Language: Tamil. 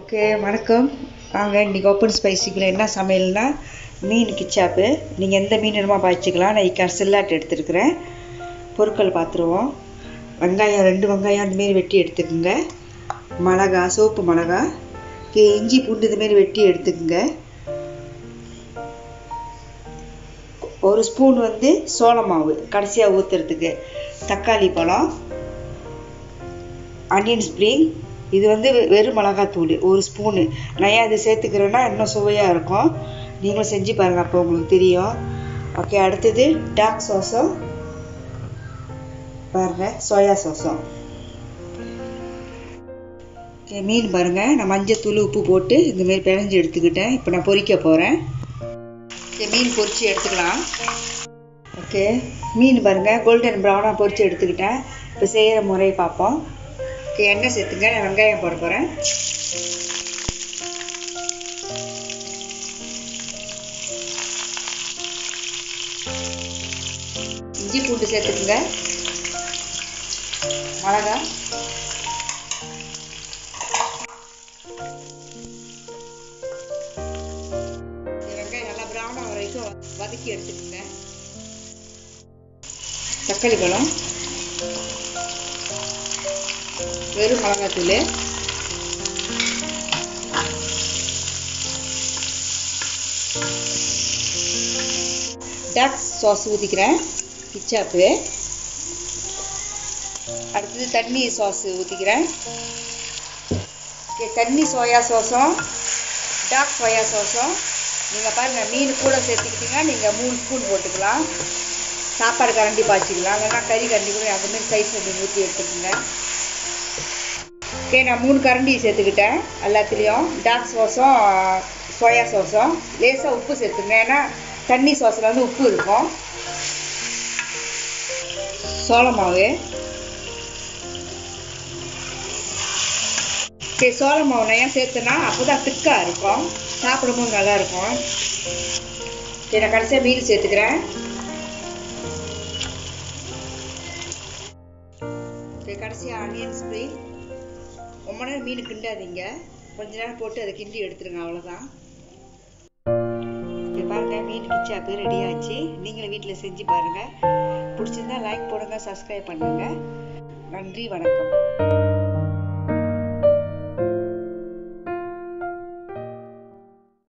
ஓகே வணக்கம் வாங்க இன்றைக்கி ஓப்பன் ஸ்பைசிக்குள்ள என்ன சமையல்னா மீன் கிச்சாப்பு நீங்கள் எந்த மீன் வேணுமா பாய்ச்சிக்கலாம் நான் இக்கா சில்லாட்டு எடுத்துருக்குறேன் பொருட்கள் பார்த்துருவோம் வெங்காயம் ரெண்டு வெங்காயம் அந்தமாரி வெட்டி எடுத்துக்கோங்க மிளகா சோப்பு மிளகா கி- இஞ்சி பூண்டு இதுமாரி வெட்டி எடுத்துக்கோங்க ஒரு ஸ்பூன் வந்து சோள மாவு கடைசியாக ஊற்றுறதுக்கு தக்காளி பழம் அனியன் ஸ்ப்ரிங் இது வந்து வெ- வெறும் மிளகாத்தூள் ஒரு ஸ்பூனு நான் ஏன் அது சேர்த்துக்கிறேன்னா இன்னும் சுவையாக இருக்கும் நீங்களும் செஞ்சு பாருங்கள் அப்போ உங்களுக்கு தெரியும் ஓகே அடுத்தது டார்க் சாஸும் பாருங்கள் சோயா சாஸும் ஓகே மீன் பாருங்கள் நான் மஞ்சத்தூள் உப்பு போட்டு இந்தமாரி பிணைஞ்சு எடுத்துக்கிட்டேன் இப்போ நான் பொரிக்க போகிறேன் ஓகே மீன் பொரிச்சு எடுத்துக்கலாம் ஓகே மீன் பாருங்கள் கோல்டன் ப்ரௌனாக பொரிச்சு எடுத்துக்கிட்டேன் இப்போ செய்கிற முறையை பார்ப்போம் ஓகே எண்ணெய் சேர்த்துங்க நான் வெங்காயம் போட போகிறேன் இஞ்சி பூண்டு சேர்த்துக்குங்க மிளகா இந்த வெங்காயம் நல்லா ப்ரௌன் ஆகிற வரைக்கும் வதக்கி எடுத்துக்கோங்க தக்காளி பழம் வெறும் மிளகாத்தூள் டாக் சாஸ் ஊற்றிக்கிறேன் கிச்சாப்பு அடுத்தது தண்ணி சாஸ் ஊற்றிக்கிறேன் ஓகே தண்ணி சோயா சாஸும் டாக் சோயா சாஸும் நீங்கள் பாருங்கள் மீன் கூட சேர்த்துக்கிட்டிங்கன்னா நீங்கள் மூணு ஸ்பூன் போட்டுக்கலாம் சாப்பாடு கரண்டி பாய்ச்சிக்கலாம் இல்லைன்னா கறி கரண்டி கூட அந்த மாதிரி சைஸ் நீங்கள் ஊற்றி எடுத்துக்கோங்க ஓகே நான் மூணு கரண்டி சேர்த்துக்கிட்டேன் எல்லாத்துலேயும் டார்க் சாஸும் சோயா சாஸும் லேசாக உப்பு சேர்த்துங்க ஏன்னா தண்ணி சாஸில் வந்து உப்பு இருக்கும் சோள மாவு சரி சோள மாவு நான் ஏன் சேர்த்துனா அப்போ தான் திக்காக இருக்கும் சாப்பிடும்போது நல்லா இருக்கும் சரி நான் கடைசியாக மீன் சேர்த்துக்கிறேன் சரி கடைசியாக ஆனியன் ஸ்ப்ரிங் ரொம்ப நேரம் மீன் கிண்டாதீங்க கொஞ்ச நேரம் போட்டு அதை கிண்டி எடுத்துருங்க அவ்வளோதான் இங்க பாருங்க மீன் கிச்சாப்பு ரெடி ஆச்சு நீங்களும் வீட்டில் செஞ்சு பாருங்க பிடிச்சிருந்தா லைக் போடுங்க சப்ஸ்கிரைப் பண்ணுங்க நன்றி வணக்கம்